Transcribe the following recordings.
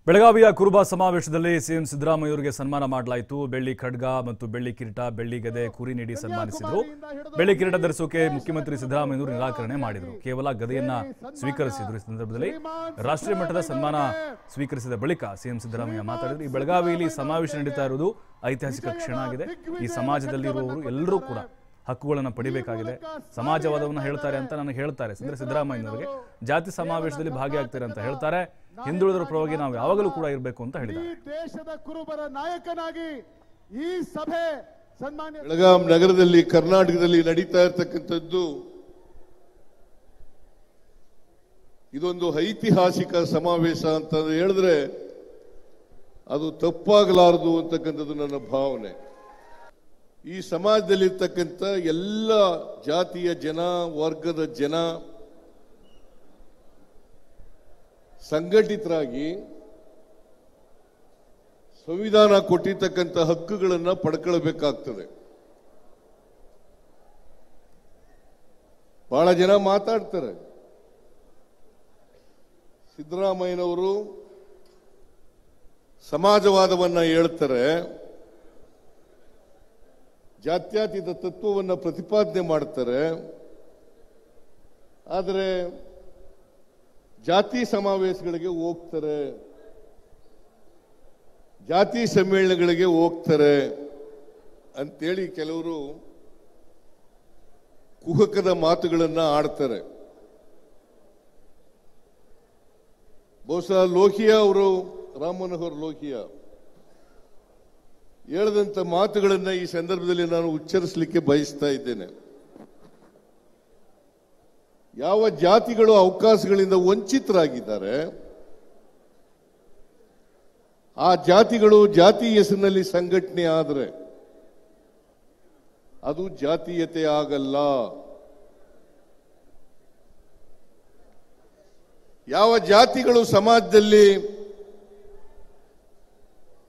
ಬೆಳಗಾವಿಯ ಕುರುಬ ಸಮಾವೇಶದಲ್ಲಿ ಸಿಎಂ ಸಿದ್ದರಾಮಯ್ಯ ಅವರಿಗೆ ಸನ್ಮಾನ ಮಾಡಲಾಯಿತು ಬೆಳ್ಳಿ ಖಡ್ಗ ಮತ್ತು ಬೆಳ್ಳಿ ಕಿರೀಟ ಬೆಳ್ಳಿ ಗದೆ ಕುರಿ ನೀಡಿ ಸನ್ಮಾನಿಸಿದರು ಬೆಳ್ಳಿ ಕಿರೀಟ ಧರಿಸೋಕೆ ಮುಖ್ಯಮಂತ್ರಿ ಸಿದ್ದರಾಮಯ್ಯವರು ನಿರಾಕರಣೆ ಮಾಡಿದರು ಕೇವಲ ಗದೆಯನ್ನ ಸ್ವೀಕರಿಸಿದರು ಈ ಸಂದರ್ಭದಲ್ಲಿ ರಾಷ್ಟ್ರೀಯ ಮಟ್ಟದ ಸನ್ಮಾನ ಸ್ವೀಕರಿಸಿದ ಬಳಿಕ ಸಿಎಂ ಸಿದ್ದರಾಮಯ್ಯ ಮಾತಾಡಿದರು ಈ ಬೆಳಗಾವಿಯಲ್ಲಿ ಸಮಾವೇಶ ನಡೀತಾ ಇರುವುದು ಐತಿಹಾಸಿಕ ಕ್ಷಣ ಆಗಿದೆ ಈ ಸಮಾಜದಲ್ಲಿರುವವರು ಎಲ್ಲರೂ ಕೂಡ ಹಕ್ಕುಗಳನ್ನು ಪಡಿಬೇಕಾಗಿದೆ ಸಮಾಜವಾದವನ್ನು ಹೇಳ್ತಾರೆ ಅಂತ ನನಗೆ ಹೇಳ್ತಾರೆ ಅಂದ್ರೆ ಸಿದ್ದರಾಮಯ್ಯನವರಿಗೆ ಜಾತಿ ಸಮಾವೇಶದಲ್ಲಿ ಭಾಗಿಯಾಗ್ತಾರೆ ಅಂತ ಹೇಳ್ತಾರೆ ಹಿಂದುಳಿದರ ಪರವಾಗಿ ನಾವು ಯಾವಾಗಲೂ ಕೂಡ ಇರಬೇಕು ಅಂತ ಈ ಹೇಳಿದ್ದಾರೆ ದೇಶದ ಕುರುಬರ ನಾಯಕನಾಗಿ ಈ ಸಭೆ ಸನ್ಮಾನ್ಯ ಬೆಳಗಾಂ ನಗರದಲ್ಲಿ ಕರ್ನಾಟಕದಲ್ಲಿ ನಡೀತಾ ಇರತಕ್ಕಂಥದ್ದು ಇದೊಂದು ಐತಿಹಾಸಿಕ ಸಮಾವೇಶ ಅಂತ ಹೇಳಿದ್ರೆ ಅದು ತಪ್ಪಾಗಲಾರದು ಅಂತಕ್ಕಂಥದ್ದು ನನ್ನ ಭಾವನೆ ಈ ಸಮಾಜದಲ್ಲಿರ್ತಕ್ಕಂಥ ಎಲ್ಲ ಜಾತಿಯ ಜನ ವರ್ಗದ ಜನ ಸಂಘಟಿತರಾಗಿ ಸಂವಿಧಾನ ಕೊಟ್ಟಿರ್ತಕ್ಕಂಥ ಹಕ್ಕುಗಳನ್ನು ಪಡ್ಕೊಳ್ಬೇಕಾಗ್ತದೆ ಬಹಳ ಜನ ಮಾತಾಡ್ತಾರೆ ಸಿದ್ದರಾಮಯ್ಯನವರು ಸಮಾಜವಾದವನ್ನ ಹೇಳ್ತಾರೆ ಜಾತ್ಯತೀತ ತತ್ವವನ್ನು ಪ್ರತಿಪಾದನೆ ಮಾಡ್ತಾರೆ ಆದರೆ ಜಾತಿ ಸಮಾವೇಶಗಳಿಗೆ ಹೋಗ್ತಾರೆ ಜಾತಿ ಸಮ್ಮೇಳನಗಳಿಗೆ ಹೋಗ್ತಾರೆ ಅಂತೇಳಿ ಕೆಲವರು ಕುಹಕದ ಮಾತುಗಳನ್ನ ಆಡ್ತಾರೆ ಬಹುಶಃ ಲೋಹಿಯಾ ಅವರು ರಾಮ್ ಮನೋಹರ್ ಲೋಹಿಯಾ ಹೇಳಿದಂತ ಮಾತುಗಳನ್ನ ಈ ಸಂದರ್ಭದಲ್ಲಿ ನಾನು ಉಚ್ಚರಿಸಲಿಕ್ಕೆ ಬಯಸ್ತಾ ಇದ್ದೇನೆ ಯಾವ ಜಾತಿಗಳು ಅವಕಾಶಗಳಿಂದ ವಂಚಿತರಾಗಿದ್ದಾರೆ ಆ ಜಾತಿಗಳು ಜಾತಿ ಹೆಸರಿನಲ್ಲಿ ಸಂಘಟನೆ ಆದರೆ ಅದು ಜಾತೀಯತೆ ಆಗಲ್ಲ ಯಾವ ಜಾತಿಗಳು ಸಮಾಜದಲ್ಲಿ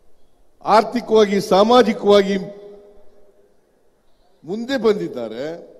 ಆರ್ಥಿಕವಾಗಿ ಸಾಮಾಜಿಕವಾಗಿ ಮುಂದೆ ಬಂದಿದ್ದಾರೆ